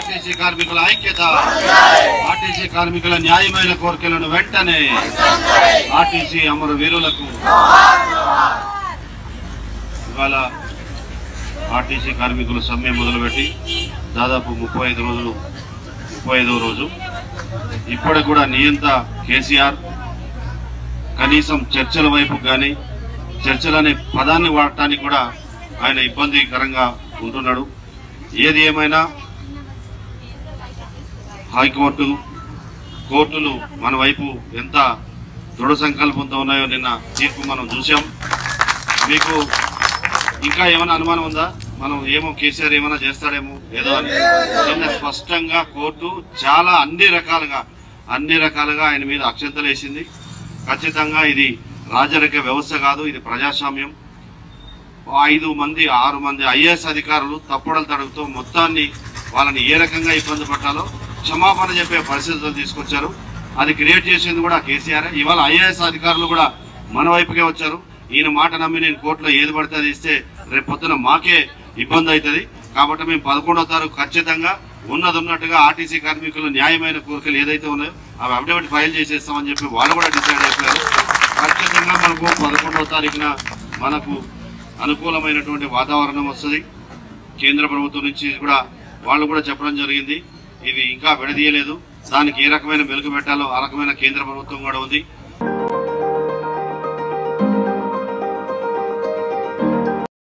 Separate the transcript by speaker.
Speaker 1: RTC కార్మికుల ఐక్యత RTC కార్మికుల న్యాయమైన కోరికలను వెంటనే ఆర్టీసీ అమర వీరులకు ఇవాళ ఆర్టీసీ కార్మికుల సమ్మె మొదలుపెట్టి దాదాపు ముప్పై ఐదు రోజులు ముప్పై ఐదవ రోజు ఇప్పటికి కూడా నియంత కేసీఆర్ కనీసం చర్చల వైపు కానీ చర్చలు అనే పదాన్ని వాడటానికి కూడా ఆయన ఇబ్బందికరంగా ఉంటున్నాడు ఏది ఏమైనా హైకోర్టు కోర్టులు మన వైపు ఎంత దృఢ సంకల్పంతో ఉన్నాయో నిన్న తీర్పు మనం చూసాం మీకు ఇంకా ఏమైనా అనుమానం ఉందా మనం ఏమో కేసీఆర్ ఏమైనా చేస్తాడేమో ఏదో అని నిన్న స్పష్టంగా కోర్టు చాలా అన్ని రకాలుగా అన్ని రకాలుగా ఆయన మీద అక్షంతలు వేసింది ఖచ్చితంగా ఇది రాజరిక వ్యవస్థ కాదు ఇది ప్రజాస్వామ్యం ఐదు మంది ఆరు మంది ఐఏఎస్ అధికారులు తప్పుడలు తడుగుతూ మొత్తాన్ని వాళ్ళని ఏ రకంగా ఇబ్బంది పట్టాలో క్షమాపణ చెప్పే పరిస్థితులు తీసుకొచ్చారు అది క్రియేట్ చేసింది కూడా కేసీఆర్ ఇవాళ ఐఏఎస్ అధికారులు కూడా మన వైపుకే వచ్చారు ఈయన మాట నమ్మి నేను కోర్టులో ఏది పడితే అది ఇస్తే రేపు పొద్దున మాకే ఇబ్బంది అవుతుంది కాబట్టి మేము పదకొండవ తారీఖు ఖచ్చితంగా ఉన్నది ఉన్నట్టుగా ఆర్టీసీ కార్మికులు న్యాయమైన కోరికలు ఏదైతే ఉన్నాయో అవి అఫిడవిట్ ఫైల్ చేసేస్తామని చెప్పి వాళ్ళు కూడా డిసైడ్ అయిపోయారు ఖచ్చితంగా మనకు పదకొండవ తారీఖున మనకు అనుకూలమైనటువంటి వాతావరణం వస్తుంది కేంద్ర ప్రభుత్వం నుంచి కూడా వాళ్ళు కూడా చెప్పడం జరిగింది ఇవి ఇంకా విడదీయలేదు దానికి ఏ రకమైన మెలుగు పెట్టాలో ఆ రకమైన కేంద్ర ప్రభుత్వం కూడా ఉంది